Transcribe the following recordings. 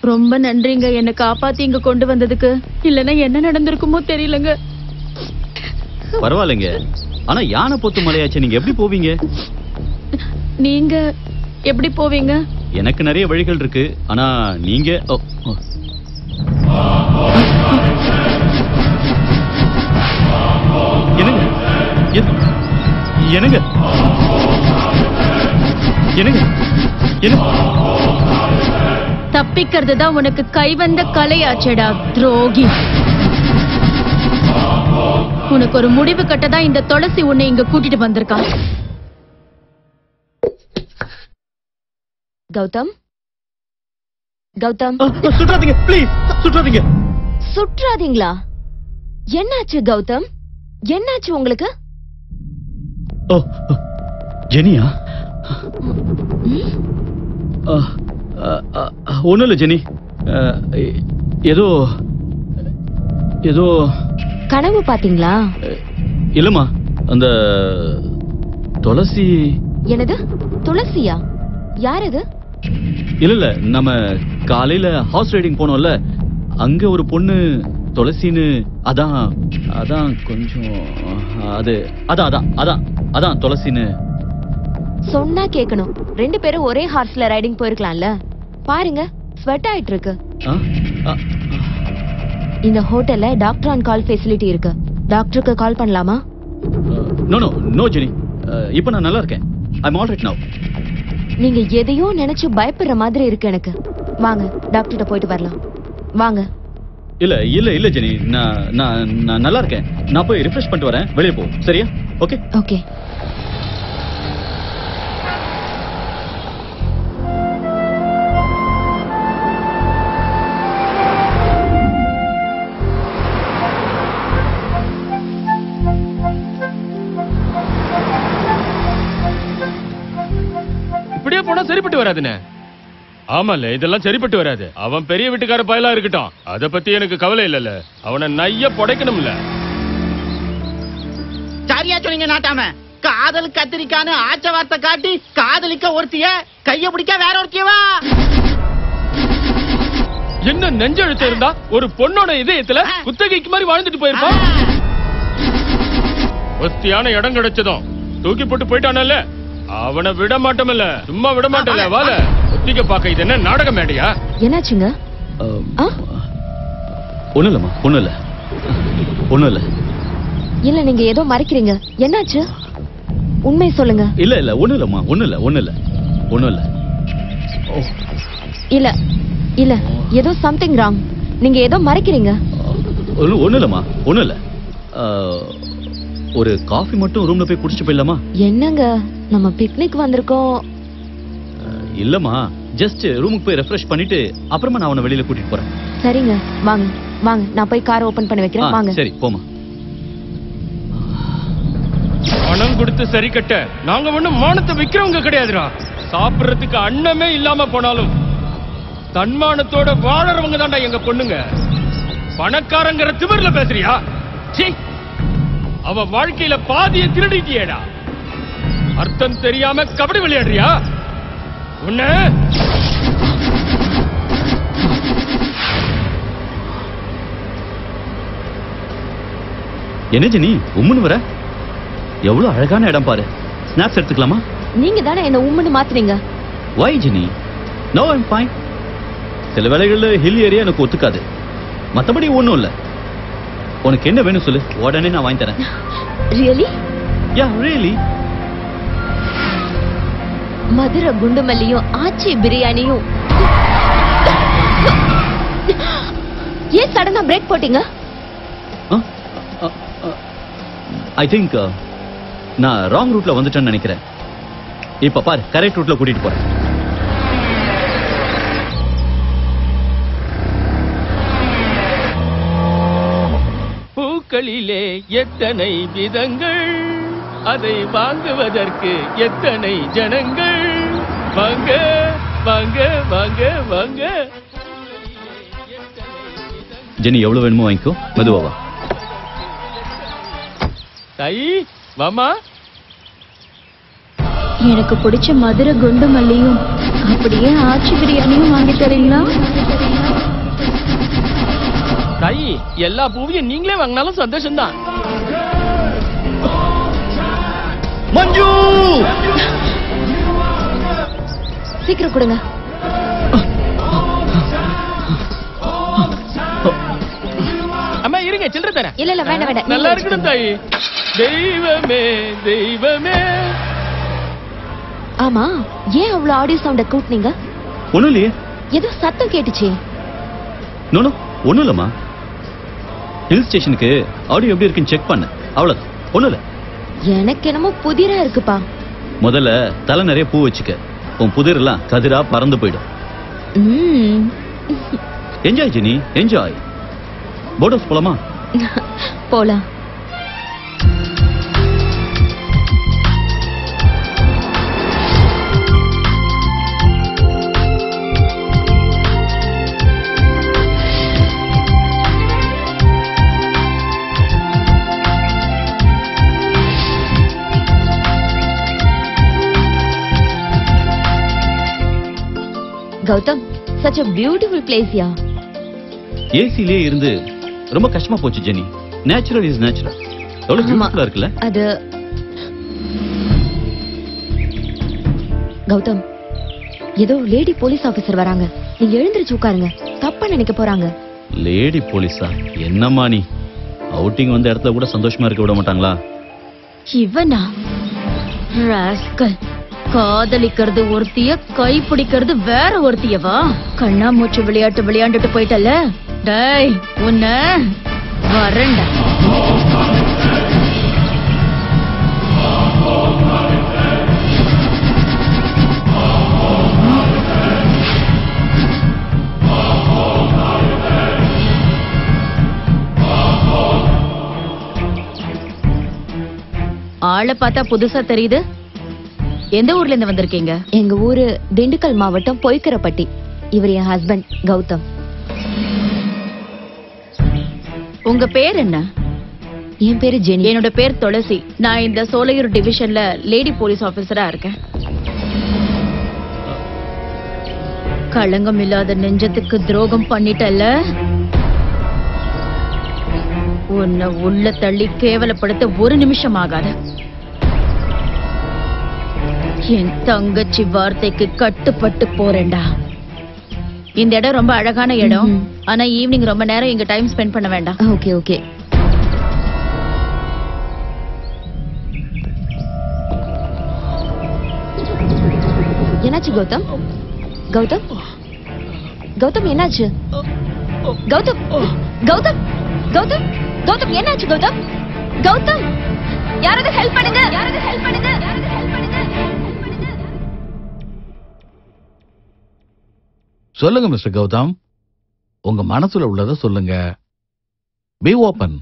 ரொம்ப நன்றிங்க என்ன காப்பாத்தி இங்க கொண்டு வந்ததுக்கு இல்லனா என்ன நடந்திருக்குமோ தெரியலங்க பரவாயில்லைங்க ஆனா யானை பொத்து மலையாச்சு நீங்க எப்படி போவீங்க நீங்க எப்படி போவீங்க எனக்கு நிறைய வழிகள் இருக்கு ஆனா நீங்க ஓ, ஓ. என்னங்க என்- என்னங்க என்னங்க என்ன தப்பிக்கிறது தான் உனக்கு கைவந்த கலையாச்சேடா துரோகி உனக்கு ஒரு முடிவு கட்ட தான் இந்த துளசி உன்னை இங்க கூட்டிட்டு வந்திருக்கான் கௌதம் கௌதம் ஆ, ஆ, சுற்றாதீங்க ப்ளீஸ் சுற்றாதீங்க சுற்றாதீங்களா என்னாச்சு கௌதம் என்னாச்சு உங்களுக்கு ஓ ஓ, ஜெனியா ஒன்றும் இல்லை ஜெனி ஆ, எ- ஏதோ ஏதோ கனவு பாத்தீங்களா இல்லம்மா அந்த துளசி என்னது துளசியா யார் அது இல்ல இல்ல நம்ம காலையில ஹார்ஸ் ரைடிங் போனோம்ல அங்க ஒரு பொண்ணு துளசின்னு அதான் அதான் கொஞ்சம் அது அதான் அதான் அதான் அதான் துளசின்னு சொன்னா கேட்கணும் ரெண்டு பேரும் ஒரே ஹார்ஸ்ல ரைடிங் போயிருக்கலாம்ல பாருங்க ஸ்வெட் ஆயிட்டு இருக்கு ஆ? ஆ, இந்த ஹோட்டல்ல டாக்டர் ஆன் கால் ஃபெசிலிட்டி இருக்கு டாக்டருக்கு கால் பண்ணலாமா நோ நோ நோ ஜெனி இப்போ நான் நல்லா இருக்கேன் ஐம் ஆல் ரைட் நவ் நீங்க எதையோ நினைச்சு பயப்படுற மாதிரி இருக்கு எனக்கு வாங்க டாக்டர்கிட்ட போயிட்டு வரலாம் வாங்க இல்ல இல்ல இல்ல ஜெனி நான் நான் நான் நல்லா இருக்கேன் நான் போய் ரிஃப்ரெஷ் பண்ணிட்டு வரேன் வெளியே போ சரியா ஓகே ஓகே இப்படியே போனா சரிப்பட்டு வராதுண்ணே ஆமால இதெல்லாம் சரிப்பட்டு வராது அவன் பெரிய வீட்டுக்கார பயலா இருக்கட்டும் அத பத்தி எனக்கு கவலை இல்லல அவனை நைய புடைக்கணும்ல சரியா சொன்னீங்க நாட்டாம காதல் கத்திரிக்கான்னு ஆச்ச வார்த்தை காட்டி காதலிக்க ஒருத்திய கைய பிடிக்க வேற ஒருத்தியவா என்ன நெஞ்செழுத்து இருந்தா ஒரு பொண்ணோட இதயத்துல குத்தகைக்கு மாதிரி வாழ்ந்துட்டு போயிருப்பான் ஒஸ்தியான இடம் கிடைச்சதும் தூக்கி போட்டு போயிட்டானல்ல அவனை விட மாட்டோம்ல சும்மா விட மாட்டல வால ஒத்திக்க பாக்க இது என்ன நாடக மேடையா என்னாச்சுங்க ஆ? ஒன்றும் இல்லைம்மா ஒன்றும் இல்லை ஒன்றும் இல்லை இல்ல நீங்க ஏதோ மறைக்கிறீங்க என்னாச்சு உண்மை சொல்லுங்க இல்ல இல்ல ஒண்ணும் இல்லம்மா ஒண்ணும் இல்ல ஒண்ணும் இல்ல ஒண்ணும் இல்ல இல்ல இல்ல ஏதோ சம்திங் ராங் நீங்க ஏதோ மறைக்கிறீங்க ஒண்ணும் ஒண்ணும் இல்லம்மா ஒண்ணும் இல்ல ஆ, ஒரு காஃபி மட்டும் ரூம்ல போய் குடிச்சிட்டு போயிடலாமா என்னங்க நம்ம பிக்னிக் வந்திருக்கோம் ஆ, இல்லம்மா ஜஸ்ட் ரூமுக்கு போய் ரெஃப்ரெஷ் பண்ணிட்டு அப்புறமா நான் அவனை வெளியில கூட்டிட்டு போறேன் சரிங்க வாங்க வாங்க நான் போய் கார் ஓபன் பண்ணி ஆ, வைக்கிறேன் வாங்க சரி போமா பணம் கொடுத்து சரி கட்ட நாங்க ஒண்ணும் மானத்தை விக்கிறவங்க கிடையாதுடா சாப்பிடுறதுக்கு அன்னமே இல்லாம போனாலும் தன்மானத்தோட வாழறவங்க தான்டா எங்க பொண்ணுங்க பணக்காரங்கிற திமிர்ல பேசுறியா சீ அவ வாழ்க்கையில பாதிய திருடிட்டியேடா அர்த்தம் தெரியாம கபடி விளையாடுறியா உன்ன என்ன ஜெனி உம்முன்னு வர எவ்வளவு அழகான இடம் பாரு ஸ்நாக்ஸ் எடுத்துக்கலாமா நீங்க தானே என்ன உம்முன்னு மாத்துனீங்க why Jenny no I'm fine சில வேளைகள்ல ஹில் ஏரியா எனக்கு ஒத்துக்காது மத்தபடி ஒண்ணும் இல்ல உனக்கு என்ன வேணும் சொல்லு உடனே நான் வாங்கி தரேன் ரியலி யா ரியலி மதுரை குண்டுமல்லியும் ஆச்சி பிரியாணியும் ஏன் சடனா பிரேக் போட்டீங்க ஐ திங்க் நான் ராங் ரூட்ல வந்துட்டேன்னு நினைக்கிறேன் இப்ப பாரு கரெக்ட் ரூட்ல கூட்டிட்டு போறேன் பூக்களிலே எத்தனை விதங்கள் அதை வாங்குவதற்கு எத்தனை ஜனங்கள் வாங்க வாங்க வாங்க வாங்க ஜெனி எவ்வளவு வேணுமோ வாங்கிக்கோ மெதுவா வா தாயி மாமா எனக்கு பிடிச்ச மதுரை குண்டு மல்லியும் அப்படியே ஆச்சி பிரியாணியும் வாங்கி தரீங்களா தாயி எல்லா பூவையும் நீங்களே வாங்கினாலும் சந்தோஷம்தான் மஞ்சு சீக்கிரம் கொடுங்க அம்மா இருங்க சில்லற தரேன் இல்ல இல்ல வேண்டாம் வேண்டாம் நல்லா நீங்களே இருக்கணும் தாயி தெய்வமே தெய்வமே ஆமா ஏன் அவ்வளவு ஆடியோ சவுண்ட கூட்டினீங்க ஒண்ணும் இல்லையே ஏதோ சத்தம் கேட்டுச்சே நோ ஒண்ணும் இல்லம்மா ஹில் ஸ்டேஷனுக்கு ஆடியோ எப்படி இருக்குன்னு செக் பண்ண அவ்வளவுதான் ஒண்ணும் இல்ல எனக்கு என்னமோ புதிரா இருக்குப்பா முதல்ல தலை நிறைய பூ வச்சுக்க உன் புதிரெல்லாம் கதிரா பறந்து போயிடும் ம். Enjoy Jenny enjoy boat house போலாமா போலாம் Gautham such a beautiful place யா ஏசிலே இருந்து ரொம்ப கஷ்டமா போச்சு ஜெனி நேச்சுரல் இஸ் நேச்சுரல் எவ்வளவு ஆமா. பியூட்டிஃபுல்லா இருக்குல்ல அது கௌதம் ஏதோ லேடி போலீஸ் ஆபீசர் வராங்க நீங்க எழுந்திருச்சு உட்காருங்க தப்பா நினைக்க போறாங்க லேடி போலீஸா என்னம்மா நீ அவுட்டிங் வந்த இடத்துல கூட சந்தோஷமா இருக்க விட மாட்டாங்களா இவனா ராஸ்கல் காதலிக்கிறது ஒருத்திய கை பிடிக்கிறது வேற ஒருத்தியவா கண்ணாமூச்சு விளையாட்டு விளையாண்டுட்டு போயிட்டல டேய் உன்ன வரண்டா ஆளை பார்த்தா புதுசா தெரியுது எந்த ஊர்ல இருந்து வந்திருக்கீங்க எங்க ஊரு திண்டுக்கல் மாவட்டம் பொய்க்கரப்பட்டி இவர் என் ஹஸ்பண்ட் கௌதம் உங்க பேர் என்ன என் பேரு ஜெனி என்னோட பேர் துளசி நான் இந்த சோலையூர் டிவிஷன்ல லேடி போலீஸ் ஆபீசரா இருக்கேன் களங்கம் இல்லாத நெஞ்சத்துக்கு துரோகம் பண்ணிட்டல்ல உன்னை உள்ள தள்ளி கேவலப்படுத்த ஒரு நிமிஷம் ஆகாது என் தங்கச்சி வார்த்தைக்கு கட்டுப்பட்டு போறேன்டா இந்த இடம் ரொம்ப அழகான இடம் ம்ஹும். ஆனா ஈவினிங் ரொம்ப நேரம் இங்க டைம் ஸ்பெண்ட் பண்ண வேண்டாம் ஓகே ஓகே என்னாச்சு கௌதம் கௌதம் கௌதம் என்னாச்சு கௌதம் கௌதம் கௌதம் கௌதம் என்னாச்சு கௌதம் கௌதம் யாராவது ஹெல்ப் பண்ணுங்க யாராவது ஹெல்ப் பண்ணுங்க யாராவது ஹெல்ப் பண்ணுங்க சொல்லுங்க மிஸ்டர் கௌதம் உங்க மனசுல உள்ளத சொல்லுங்க பி ஓபன்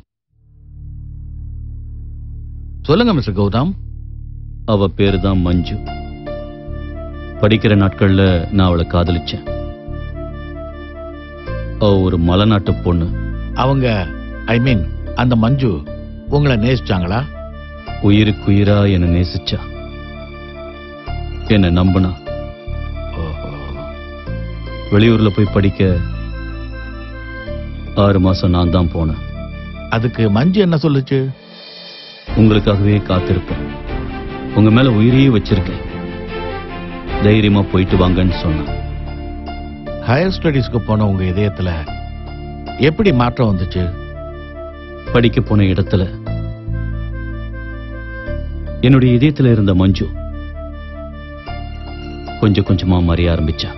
சொல்லுங்க மிஸ்டர் கௌதம் அவ பேரு தான் மஞ்சு படிக்கிற நாட்கள்ல நான் அவளை காதலிச்சேன் அவ ஒரு மலைநாட்டு பொண்ணு அவங்க ஐ மீன் அந்த மஞ்சு உங்களை நேசிச்சாங்களா உயிருக்குயிரா என்னை நேசிச்சா என்னை நம்பினா ஓஹோ. வெளியூர்ல போய் படிக்க ஆறு மாசம் நான் தான் போனேன் அதுக்கு மஞ்சு என்ன சொல்லுச்சு உங்களுக்காகவே காத்திருப்பேன் உங்க மேல உயிரையே வச்சிருக்கேன் தைரியமா போயிட்டு வாங்கன்னு சொன்னேன் ஹையர் ஸ்டடீஸ்க்கு போன உங்க இதயத்துல எப்படி மாற்றம் வந்துச்சு படிக்க போன இடத்துல என்னுடைய இதயத்துல இருந்த மஞ்சு கொஞ்சம் கொஞ்சமா மறைய ஆரம்பிச்சா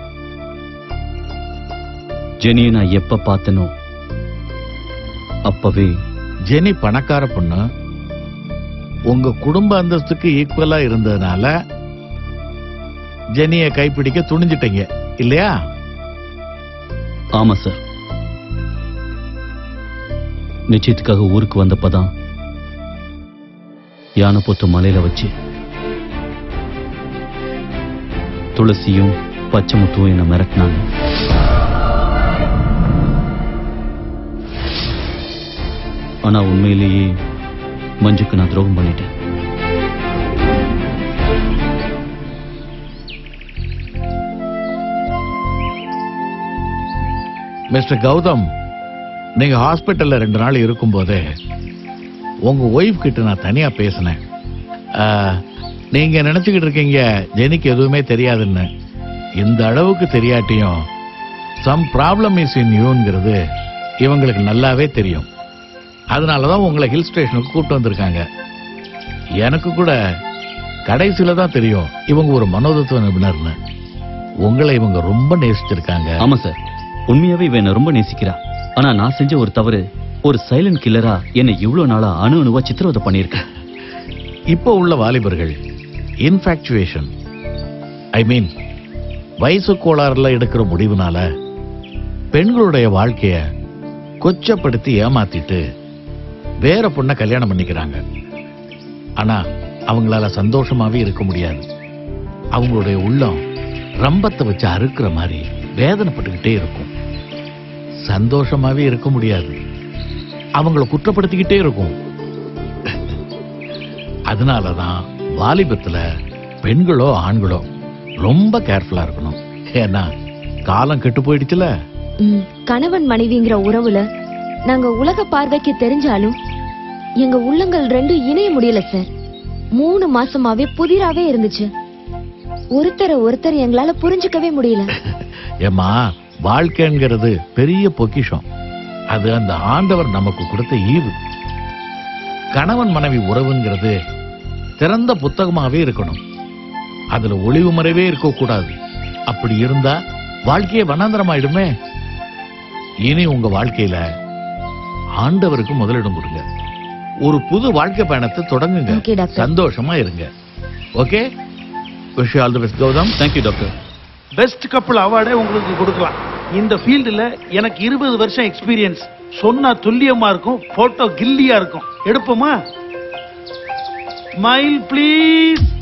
ஜெனியை நான் எப்ப பார்த்தனோ அப்பவே ஜெனி பணக்கார பொண்ணு உங்க குடும்ப அந்தஸ்துக்கு ஈக்குவலா இருந்ததுனால ஜெனிய கைப்பிடிக்க துணிஞ்சிட்டீங்க இல்லையா ஆமா சார் நிச்சயத்துக்காக ஊருக்கு வந்தப்பதான் யானைப்பொத்து மலையில வச்சு துளசியும் பச்சைமுத்துவும் என்ன மிரட்டினாங்க ஆனா உண்மையிலேயே மஞ்சுக்கு நான் துரோகம் பண்ணிட்டேன் மிஸ்டர் கௌதம் நீங்க ஹாஸ்பிட்டல்ல ரெண்டு நாள் இருக்கும்போதே உங்க ஒய்ஃப் கிட்ட நான் தனியா பேசினேன் ஆ, நீங்க நினைச்சுக்கிட்டு இருக்கீங்க ஜெனிக்கு எதுவுமே தெரியாதுன்னு இந்த அளவுக்கு தெரியாட்டியும் சம் ப்ராப்ளம் இஸ் இன் யூங்கிறது இவங்களுக்கு நல்லாவே தெரியும் அதனாலதான் உங்களை ஹில் ஸ்டேஷனுக்கு கூப்பிட்டு வந்திருக்காங்க எனக்கு கூட கடைசியில தான் தெரியும் இவங்க ஒரு மனோதத்துவ நிபுணர்னு உங்களை இவங்க ரொம்ப நேசிச்சிருக்காங்க ஆமா சார் உண்மையாவே இவன் என்னை ரொம்ப நேசிக்கிறா ஆனா நான் செஞ்ச ஒரு தவறு ஒரு சைலண்ட் கில்லரா என்னை இவ்வளவு நாளா அணு அணுவா சித்திரவதை பண்ணியிருக்கேன் இப்போ உள்ள வாலிபர்கள் இன்ஃபாக்சுவேஷன் ஐ மீன் வயசு கோளாறுல எடுக்கிற முடிவுனால பெண்களுடைய வாழ்க்கைய கொச்சப்படுத்தி ஏமாத்திட்டு வேற பொண்ணை கல்யாணம் பண்ணிக்கிறாங்க ஆனா அவங்களால சந்தோஷமாவே இருக்க முடியாது அவங்களுடைய உள்ளம் ரம்பத்தை வச்சு அறுக்கிற மாதிரி வேதனைப்பட்டுக்கிட்டே இருக்கும் சந்தோஷமாவே இருக்க முடியாது அவங்கள குற்றப்படுத்திக்கிட்டே இருக்கும் அதனாலதான் வாலிபத்துல பெண்களோ ஆண்களோ ரொம்ப கேர்ஃபுல்லா இருக்கணும் ஏன்னா காலம் கெட்டு போயிடுச்சுல ம், கணவன் மனைவிங்கிற உறவுல நாங்க உலக பார்வைக்கு தெரிஞ்சாலும் எங்க உள்ளங்கள் ரெண்டும் இணைய முடியல சார் மூணு மாசமாவே புதிராவே இருந்துச்சு ஒருத்தரை ஒருத்தர் எங்களால புரிஞ்சுக்கவே முடியல ஏம்மா வாழ்க்கைங்கிறது பெரிய பொக்கிஷம் அது அந்த ஆண்டவர் நமக்கு கொடுத்த ஈவு கணவன் மனைவி உறவுங்கிறது திறந்த புத்தகமாவே இருக்கணும் அதுல ஒளிவு மறைவே இருக்கக்கூடாது அப்படி இருந்தா வாழ்க்கையே வனாந்தரமாயிடுமே இனி உங்க வாழ்க்கையில ஆண்டவருக்கு முதலிடம் கொடுங்க ஒரு புது வாழ்க்கை பயணத்தை தொடங்குங்க ஓகே டாக்டர் சந்தோஷமா இருங்க okay wish all the best Gautham thank you doctor best கப்பல் அவார்டே உங்களுக்கு கொடுக்கலாம் இந்த ஃபீல்டுல எனக்கு இருபது வருஷம் எக்ஸ்பீரியன்ஸ் சொன்னா துல்லியமா இருக்கும் போட்டோ கில்லியா இருக்கும் எடுப்போமா ஸ்மைல் ப்ளீஸ்